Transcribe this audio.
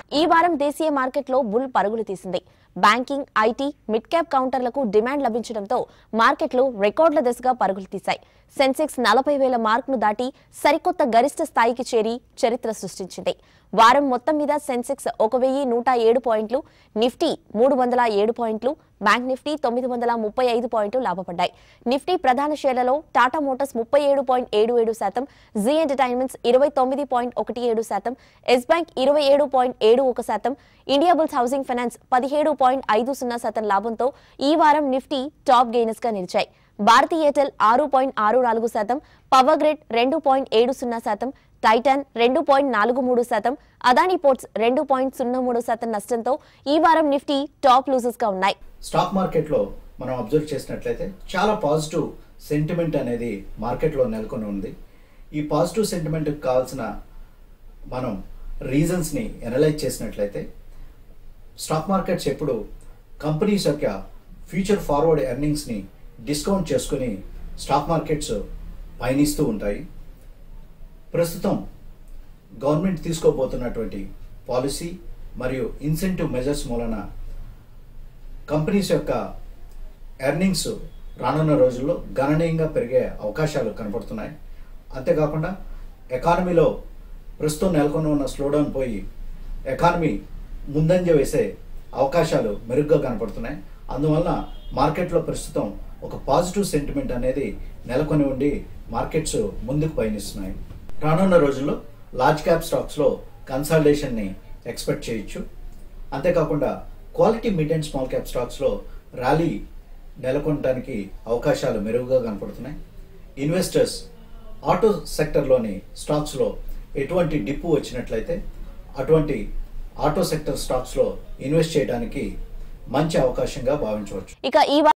ఈ వారం దేశీయ మార్కెట్లో బుల్ పరుగులు తీసింది బ్యాంకింగ్ ఐటీ మిడ్ క్యాప్ కౌంటర్లకు డిమాండ్ లభించడంతో మార్కెట్లు రికార్డుల దిశగా పరుగులు తీశాయి సెన్సెక్స్ నలభై వేల మార్కును దాటి సరికొత్త గరిష్ట స్థాయికి చేరి చరిత్ర సృష్టించింది వారం మొత్తం మీద సెన్సెక్స్ ఒక వెయ్యి నూట ఏడు పాయింట్లు నిఫ్టీ మూడు వందల ఏడు పాయింట్లు బ్యాంక్ నిఫ్టీ తొమ్మిది వందల ముప్పై ఐదు పాయింట్లు లాభపడ్డాయి నిఫ్టీ ప్రధాన షేర్లలో టాటా మోటార్స్ ముప్పై ఏడు పాయింట్ ఏడు ఏడు శాతం జీ ఎంటర్టైన్మెంట్స్ ఇరవై తొమ్మిది పాయింట్ ఒకటి ఏడు శాతం ఎస్ బ్యాంక్ ఇరవై ఏడు పాయింట్ ఏడు ఒక శాతం ఇండియా బుల్స్ హౌసింగ్ ఫైనాన్స్ పదిహేడు పాయింట్ ఐదు సున్నా శాతం లాభంతో ఈ వారం నిఫ్టీ టాప్ గెయినర్స్ గా నిలిచాయి భారతీ ఎయిర్టెల్ ఆరు పాయింట్ ఆరు నాలుగు శాతం పవర్ గ్రిడ్ రెండు పాయింట్ ఏడు సున్నా శాతం టైటాన్ రెండు పాయింట్ నాలుగు మూడు శాతం అదానీ పోర్ట్స్ రెండు పాయింట్ సున్నా మూడు శాతం నష్టంతో ఈ వారం నిఫ్టీ టాప్ లూజర్స్ గా ఉన్నాయి స్టాక్ మార్కెట్లో మనం అబ్జర్వ్ చేసినట్లయితే చాలా పాజిటివ్ సెంటిమెంట్ అనేది మార్కెట్లో నెలకొని ఉంది ఈ పాజిటివ్ సెంటిమెంట్కి కావాల్సిన మనం రీజన్స్ని ఎనలైజ్ చేసినట్లయితే స్టాక్ మార్కెట్స్ ఎప్పుడు కంపెనీస్ యొక్క ఫ్యూచర్ ఫార్వర్డ్ ఎర్నింగ్స్ని డిస్కౌంట్ చేసుకుని స్టాక్ మార్కెట్స్ పయనిస్తూ ఉంటాయి ప్రస్తుతం గవర్నమెంట్ తీసుకోబోతున్నటువంటి పాలసీ మరియు ఇన్సెంటివ్ మెజర్స్ మూలన కంపెనీస్ యొక్క ఎర్నింగ్స్ రానున్న రోజుల్లో గణనీయంగా పెరిగే అవకాశాలు కనపడుతున్నాయి అంతేకాకుండా ఎకానమీలో ప్రస్తుతం నెలకొని ఉన్న స్లోడౌన్ పోయి ఎకానమీ ముందంజ వేసే అవకాశాలు మెరుగ్గా కనపడుతున్నాయి అందువలన మార్కెట్లో ప్రస్తుతం ఒక పాజిటివ్ సెంటిమెంట్ అనేది నెలకొని ఉండి మార్కెట్స్ ముందుకు పయనిస్తున్నాయి రానున్న రోజుల్లో లార్జ్ క్యాప్ స్టాక్స్లో కన్సాలిడేషన్ని ఎక్స్పెక్ట్ చేయొచ్చు అంతేకాకుండా quality mid and small cap స్టాక్స్లో ర్యాలీ నెలకొనడానికి అవకాశాలు మెరుగుగా కనపడుతున్నాయి ఇన్వెస్టర్స్ ఆటో సెక్టర్లోని స్టాక్స్లో ఎటువంటి డిప్పు వచ్చినట్లయితే అటువంటి ఆటో సెక్టర్ స్టాక్స్లో ఇన్వెస్ట్ చేయడానికి మంచి అవకాశంగా భావించవచ్చు ఇక ఈ